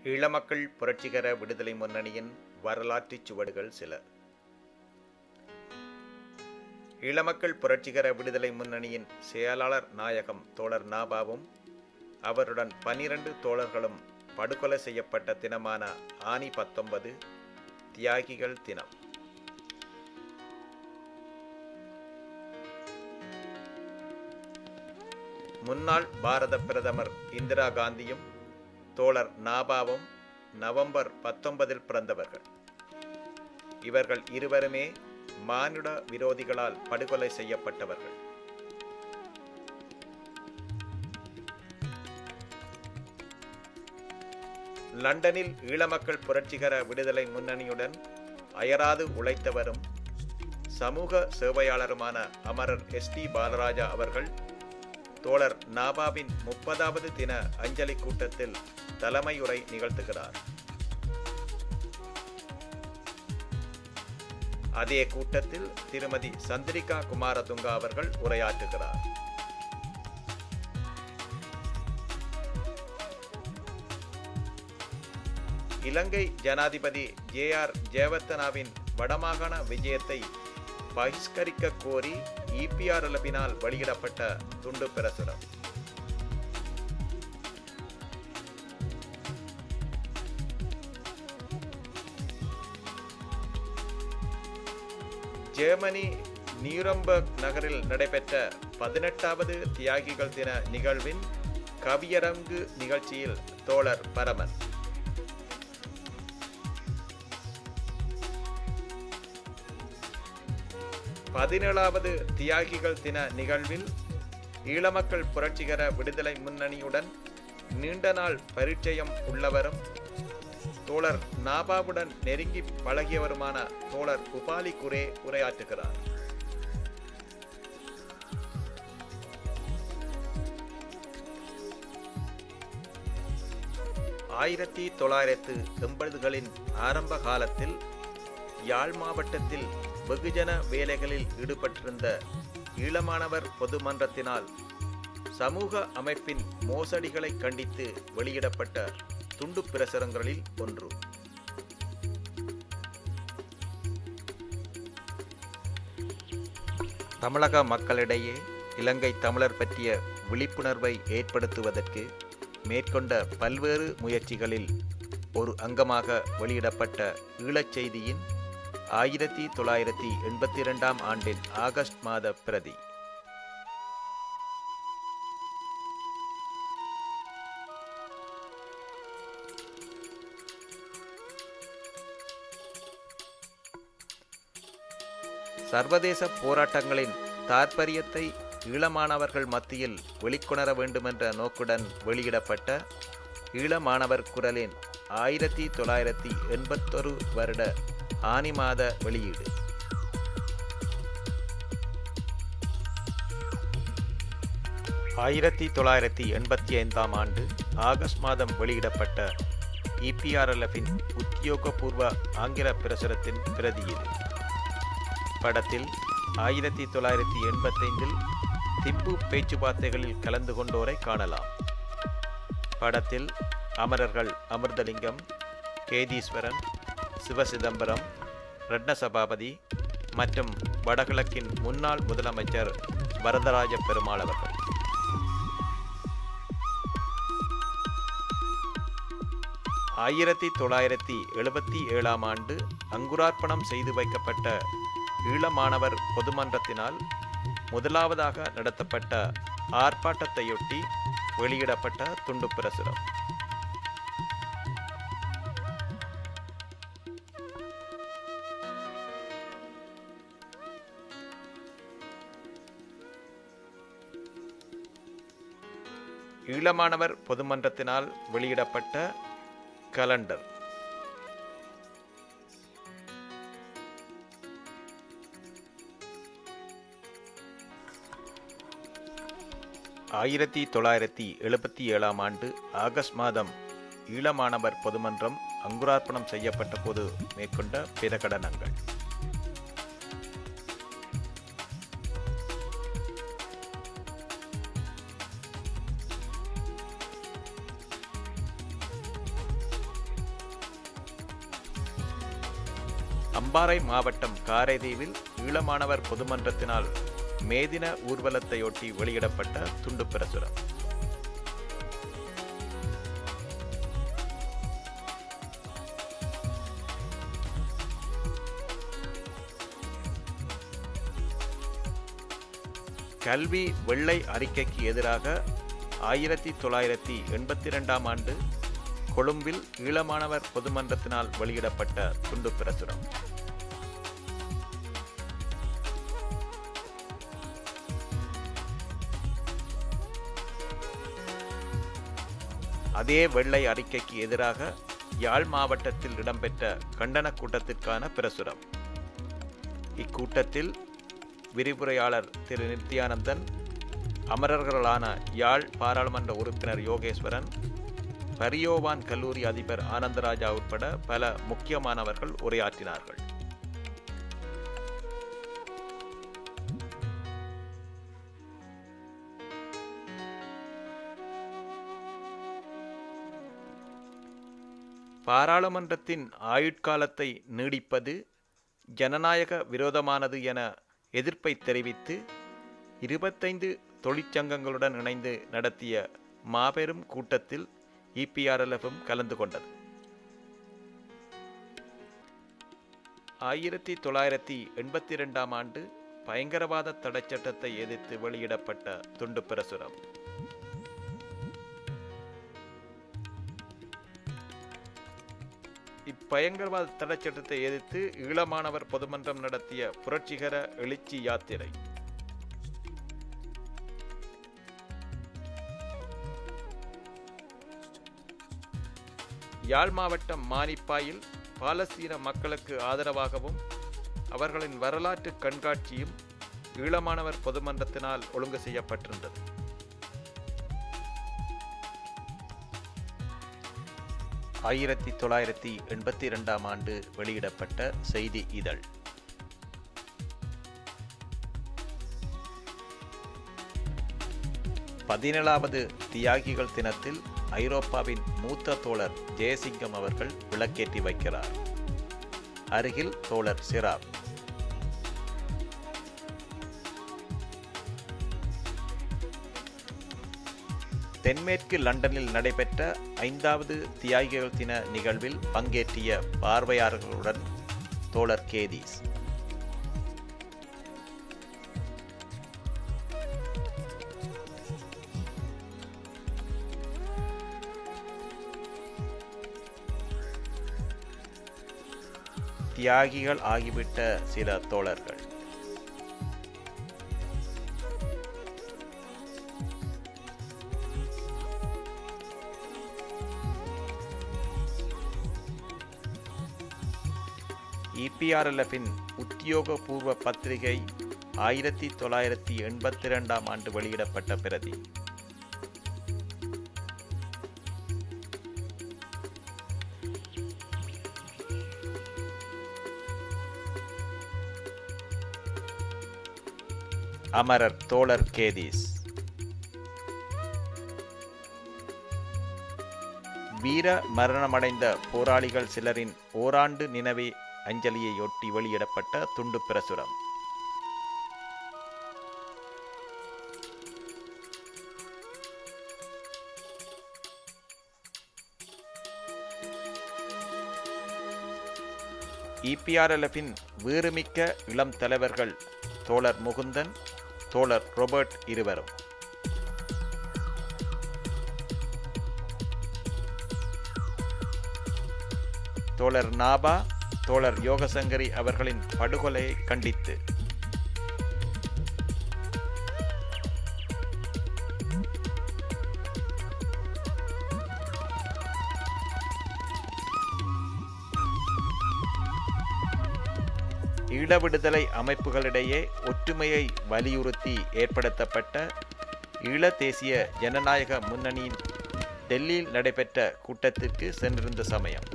ஈழமக்கள் புரட்சிகர விடுதலை முன்னணியின் வரலாற்றுச் சுவடுகள் சில ஈழமக்கள் புரட்சிகர விடுதலை முன்னணியின் செயலாளர் நாயகம் தோழர் நாபாவும் அவருடன் பனிரண்டு தோழர்களும் படுகொலை செய்யப்பட்ட தினமான ஆனி பத்தொன்பது தியாகிகள் தினம் முன்னாள் பாரத பிரதமர் இந்திரா காந்தியும் தோழர் நாபாவும் நவம்பர் பத்தொன்பதில் பிறந்தவர்கள் இவர்கள் இருவருமே மானுட விரோதிகளால் படுகொலை செய்யப்பட்டவர்கள் லண்டனில் ஈழமக்கள் புரட்சிகர விடுதலை முன்னணியுடன் அயராது உழைத்தவரும் சமூக சேவையாளருமான அமரர் எஸ் டி பாலராஜா அவர்கள் தோழர் நாபாவின் முப்பதாவது தின அஞ்சலி கூட்டத்தில் தலைமையுரை நிகழ்த்துகிறார் அதே கூட்டத்தில் திருமதி சந்திரிகா குமாரதுங்கா அவர்கள் உரையாற்றுகிறார் இலங்கை ஜனாதிபதி ஜே ஆர் ஜெயவர்த்தனாவின் வடமாகாண விஜயத்தை பகிஷ்கரிக்க கோரி இபிஆர் அளவினால் வெளியிடப்பட்ட துண்டு பிரசுரம் ஜெர்மனி நியூரம்பர்க் நகரில் நடைபெற்ற பதினெட்டாவது தியாகிகள் தின நிகழ்வின் கவியரங்கு நிகழ்ச்சியில் தோழர் பரமன் பதினேழாவது தியாகிகள் தின நிகழ்வில் ஈழமக்கள் புரட்சிகர விடுதலை முன்னணியுடன் நீண்ட நாள் பரிச்சயம் உள்ளவரும் தோழர் நாபாவுடன் நெருங்கி பழகியவருமான தோழர் உபாலி குரே உரையாற்றுகிறார் ஆயிரத்தி தொள்ளாயிரத்து எண்பதுகளின் ஆரம்ப காலத்தில் யாழ் மாவட்டத்தில் வெகுஜன வேலைகளில் ஈடுபட்டிருந்த ஈழமானவர் பொதுமன்றத்தினால் சமூக அமைப்பின் மோசடிகளை கண்டித்து வெளியிடப்பட்ட துண்டு பிரசுரங்களில் ஒன்று தமிழக மக்களிடையே இலங்கை தமிழர் பற்றிய விழிப்புணர்வை ஏற்படுத்துவதற்கு மேற்கொண்ட பல்வேறு முயற்சிகளில் ஒரு அங்கமாக வெளியிடப்பட்ட ஈழச் செய்தியின் ஆயிரத்தி தொள்ளாயிரத்தி எண்பத்தி இரண்டாம் ஆண்டின் ஆகஸ்ட் மாத பிரதி சர்வதேச போராட்டங்களின் தாற்பயத்தை ஈழமானவர்கள் மத்தியில் வெளிக்கொணர வேண்டுமென்ற நோக்குடன் வெளியிடப்பட்ட ஈழமானவர் குரலின் ஆயிரத்தி தொள்ளாயிரத்தி எண்பத்தொரு வருட ஆனி மாத வெளியீடு ஆயிரத்தி தொள்ளாயிரத்தி எண்பத்தி ஐந்தாம் ஆண்டு ஆகஸ்ட் மாதம் வெளியிடப்பட்ட இபிஆர்எல்எஃபின் உத்தியோகபூர்வ ஆங்கில பிரசுரத்தின் பிரதி இது படத்தில் ஆயிரத்தி தொள்ளாயிரத்தி எண்பத்தைந்தில் திப்பு பேச்சுவார்த்தைகளில் கலந்து கொண்டோரை காணலாம் படத்தில் அமரர்கள் அமிர்தலிங்கம் கேதீஸ்வரன் சிவசிதம்பரம் ரட்னசபாபதி மற்றும் வடகிழக்கின் முன்னாள் முதலமைச்சர் வரதராஜ பெருமாள் அவர்கள் ஆயிரத்தி தொள்ளாயிரத்தி எழுபத்தி ஏழாம் ஆண்டு அங்குரார்ப்பணம் செய்து வைக்கப்பட்ட ஈழமானவர் பொதுமன்றத்தினால் முதலாவதாக நடத்தப்பட்ட ஆர்ப்பாட்டத்தையொட்டி வெளியிடப்பட்ட துண்டு பிரசுரம் ஈழமானவர் பொதுமன்றத்தினால் வெளியிடப்பட்ட கலண்டர் ஆயிரத்தி தொள்ளாயிரத்தி எழுபத்தி ஏழாம் ஆண்டு ஆகஸ்ட் மாதம் ஈழமானவர் பொதுமன்றம் அங்குரார்ப்பணம் செய்யப்பட்ட போது மேற்கொண்ட பிரகடனங்கள் அம்பாறை மாவட்டம் காரைதீவில் ஈழமானவர் பொதுமன்றத்தினால் மேதின ஊர்வலத்தையொட்டி வெளியிடப்பட்ட துண்டு பிரசுரம் கல்வி வெள்ளை அறிக்கைக்கு எதிராக ஆயிரத்தி தொள்ளாயிரத்தி எண்பத்தி ரெண்டாம் ஆண்டு கொழும்பில் ஈழமானவர் பொதுமன்றத்தினால் வெளியிடப்பட்ட துண்டு பிரசுரம் அதே வெள்ளை அறிக்கைக்கு எதிராக யாழ் மாவட்டத்தில் இடம்பெற்ற கண்டன கூட்டத்திற்கான பிரசுரம் இக்கூட்டத்தில் விரிவுரையாளர் திரு நித்யானந்தன் அமரர்களான யாழ் பாராளுமன்ற உறுப்பினர் யோகேஸ்வரன் பரியோவான் கல்லூரி அதிபர் ஆனந்தராஜா உட்பட பல முக்கியமானவர்கள் உரையாற்றினார்கள் பாராளுமன்றத்தின் ஆயுட்காலத்தை நீடிப்பது ஜனநாயக விரோதமானது என எதிர்ப்பை தெரிவித்து இருபத்தைந்து தொழிற்சங்கங்களுடன் இணைந்து நடத்திய மாபெரும் கூட்டத்தில் இபிஆர்எல்எஃப்பும் கலந்து கொண்டது ஆயிரத்தி தொள்ளாயிரத்தி எண்பத்தி ரெண்டாம் ஆண்டு பயங்கரவாத தடைச்சட்டத்தை எதிர்த்து வெளியிடப்பட்ட துண்டு பிரசுரம் இப்பயங்கரவாத தடைச்சட்டத்தை எதிர்த்து ஈழமானவர் பொதுமன்றம் நடத்திய புரட்சிகர எழுச்சி யாத்திரை யாழ் மாவட்டம் மானிப்பாயில் பாலஸ்தீன மக்களுக்கு ஆதரவாகவும் அவர்களின் வரலாற்று கண்காட்சியும் ஈழமானவர் பொதுமன்றத்தினால் ஒழுங்கு செய்யப்பட்டிருந்தது ஆயிரத்தி தொள்ளாயிரத்தி எண்பத்தி இரண்டாம் ஆண்டு வெளியிடப்பட்ட செய்தி இதழ் பதினேழாவது தியாகிகள் தினத்தில் ஐரோப்பாவின் மூத்த தோழர் ஜெயசிங்கம் அவர்கள் விளக்கேற்றி வைக்கிறார் அருகில் தோழர் சிராப் தென்மேற்கு லண்டனில் நடைபெற்ற ஐந்தாவது தியாகிகள் தின நிகழ்வில் பங்கேற்றிய பார்வையாளர்களுடன் தோழர் கேதீஸ் தியாகிகள் ஆகிவிட்ட சில தோழர்கள் இபிஆர்எல்எஃபின் உத்தியோகபூர்வ பத்திரிகை ஆயிரத்தி தொள்ளாயிரத்தி எண்பத்தி இரண்டாம் ஆண்டு வெளியிடப்பட்ட பிரதி அமரர் தோழர் கேதீஸ் வீர மரணமடைந்த போராளிகள் சிலரின் ஓராண்டு நினைவே அஞ்சலியையொட்டி வெளியிடப்பட்ட துண்டு பிரசுரம் இபிஆர்எல்எஃபின் வீறுமிக்க இளம் தலைவர்கள் தோழர் முகுந்தன் தோழர் ரோபர்ட் இருவரும் தோழர் நாபா தோழர் யோகசங்கரி அவர்களின் படுகொலையை கண்டித்து ஈழவிடுதலை அமைப்புகளிடையே ஒற்றுமையை வலியுறுத்தி ஏற்படுத்தப்பட்ட ஈழ தேசிய ஜனநாயக முன்னணியின் டெல்லியில் நடைபெற்ற கூட்டத்திற்கு சென்றிருந்த சமயம்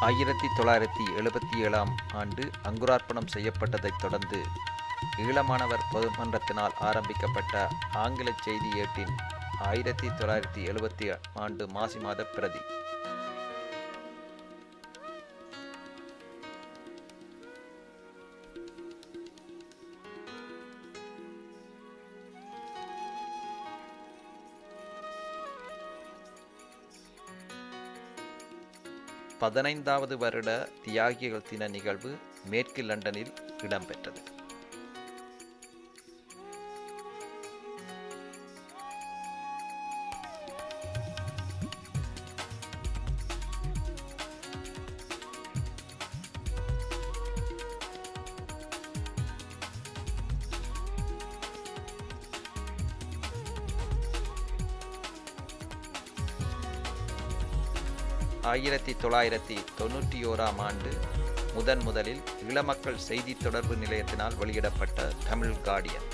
ஆயிரத்தி தொள்ளாயிரத்தி எழுபத்தி ஏழாம் ஆண்டு அங்குரார்ப்பணம் செய்யப்பட்டதைத் தொடர்ந்து ஈழமானவர் பொதுமன்றத்தினால் ஆரம்பிக்கப்பட்ட ஆங்கில செய்தி ஏட்டின் ஆயிரத்தி தொள்ளாயிரத்தி எழுபத்தி ஆண்டு மாசி மாத பிரதி பதினைந்தாவது வருட தியாகிகள் தின நிகழ்வு மேற்கு லண்டனில் இடம்பெற்றது ஆயிரத்தி தொள்ளாயிரத்தி தொண்ணூற்றி ஓராம் ஆண்டு முதன் முதலில் இளமக்கள் செய்தி தொடர்பு நிலையத்தினால் வெளியிடப்பட்ட தமிழ் கார்டியன்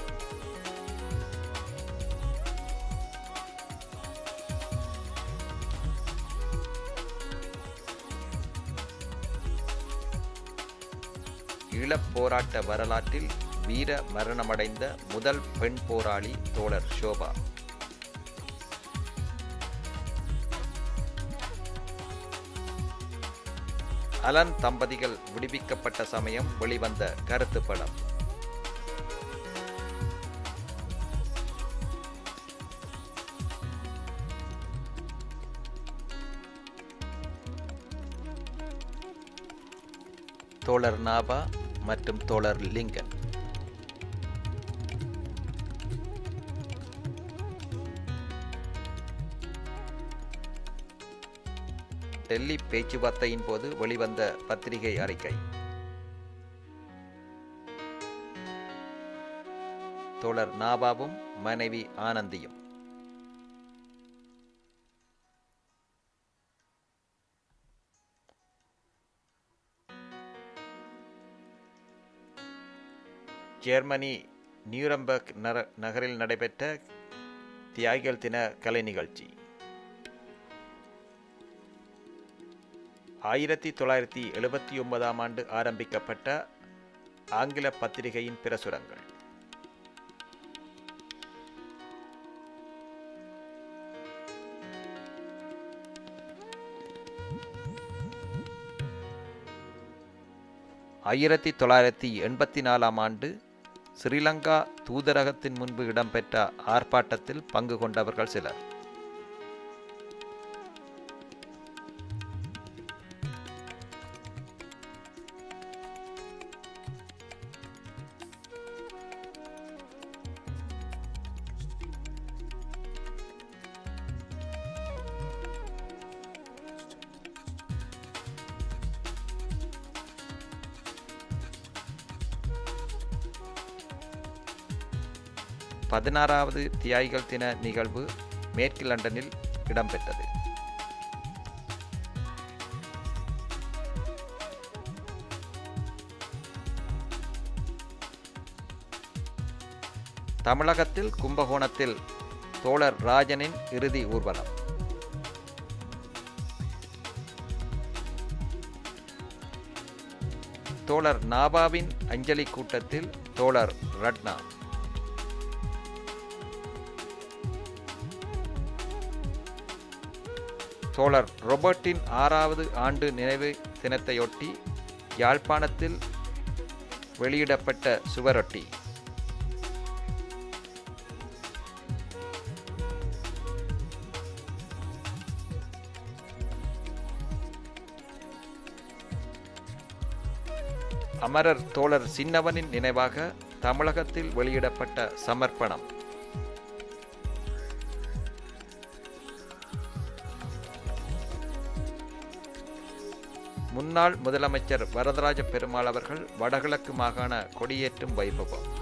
ஈழப் போராட்ட வரலாற்றில் வீர மரணமடைந்த முதல் பெண் போராளி தோழர் ஷோபா அலன் தம்பதிகள் விடுவிக்கப்பட்ட சமயம் வெளிவந்த கருத்து படம் தோழர் நாபா மற்றும் தோழர் லிங்கன் டெல்லி பேச்சுவார்த்தையின் போது வெளிவந்த பத்திரிகை அறிக்கை தோழர் நாபாவும் மனைவி ஆனந்தியும் ஜெர்மனி நியூரம்பர்க் நகரில் நடைபெற்ற தியாகிகள் தின கலை நிகழ்ச்சி ஆயிரத்தி தொள்ளாயிரத்தி எழுபத்தி ஒன்பதாம் ஆண்டு ஆரம்பிக்கப்பட்ட ஆங்கில பத்திரிகையின் பிரசுரங்கள் ஆயிரத்தி தொள்ளாயிரத்தி எண்பத்தி நாலாம் ஆண்டு ஸ்ரீலங்கா தூதரகத்தின் முன்பு இடம்பெற்ற ஆர்ப்பாட்டத்தில் பங்கு கொண்டவர்கள் சிலர் பதினாறாவது தியாகிகள் தின நிகழ்வு மேற்கு லண்டனில் இடம்பெற்றது தமிழகத்தில் கும்பகோணத்தில் தோழர் ராஜனின் இறுதி ஊர்வலம் தோழர் நாபாவின் அஞ்சலி கூட்டத்தில் தோழர் ரட்னா தோழர் ரொபர்ட்டின் ஆறாவது ஆண்டு நினைவு தினத்தையொட்டி யாழ்ப்பாணத்தில் வெளியிடப்பட்ட சுவரொட்டி அமரர் தோழர் சின்னவனின் நினைவாக தமிழகத்தில் வெளியிடப்பட்ட சமர்ப்பணம் முன்னாள் முதலமைச்சர் வரதராஜ பெருமாள் அவர்கள் வடகிழக்கு மாகாண கொடியேற்றும் வைபவம்